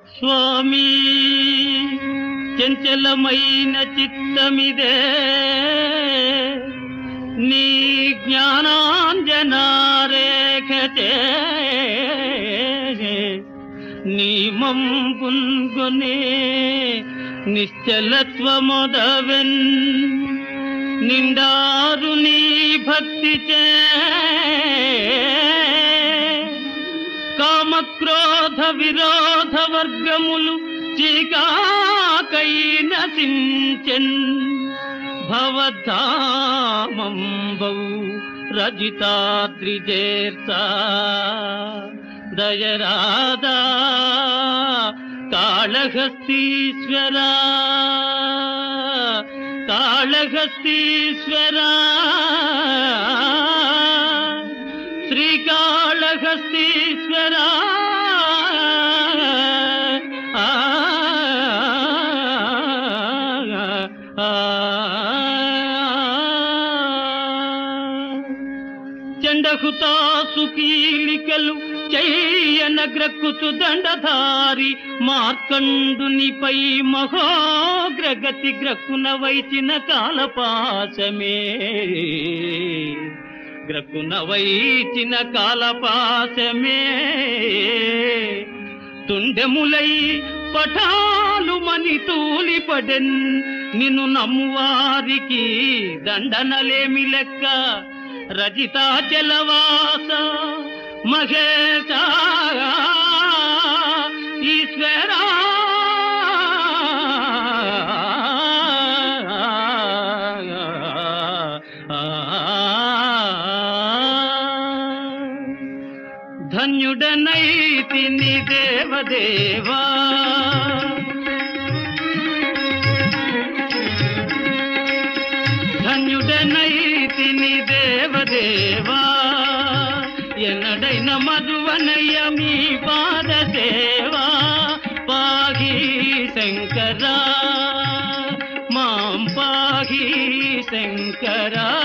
స్వామి చంచలమైన చిత్తమిదే నీ జ్ఞానాంజనారేఖతే నీ మంపున్గొనే నిశ్చలత్వమొదవెన్ నిండారు నీ భక్తి చే కామక్రోధ విరోధ వర్గములు చీకాకై నశించెన్ భవధామంబౌ రజితాద్రిజేర్తా దయరాదా కాళహస్తీశ్వరా కాళహస్తీశ్వరా శ్రీకాళహస్తీశ్వరా ఆ, ఆ, చండహుతాసు కీలికలు చెయ్యన గ్రక్కుతు దండధారి మార్కండునిపై మహోగ్రగతి గ్రక్కున వైచిన కాలపాశమే గ్రక్కున వైచిన కాలపాశమే తుండెములై పఠాలు మని తూలిపడెన్ నిన్ను నమ్మువారికి దండనలేమి లెక్క రజితాచలవాస మహేశ ఈశ్వరా ధన్యుడనైతిని దేవదేవా ధన్యుడనైతిని దేవదేవా ఎన్నడైన మధువనయ్య మీ పాదదేవా పాహి శంకరా మాం పాహి శంకరా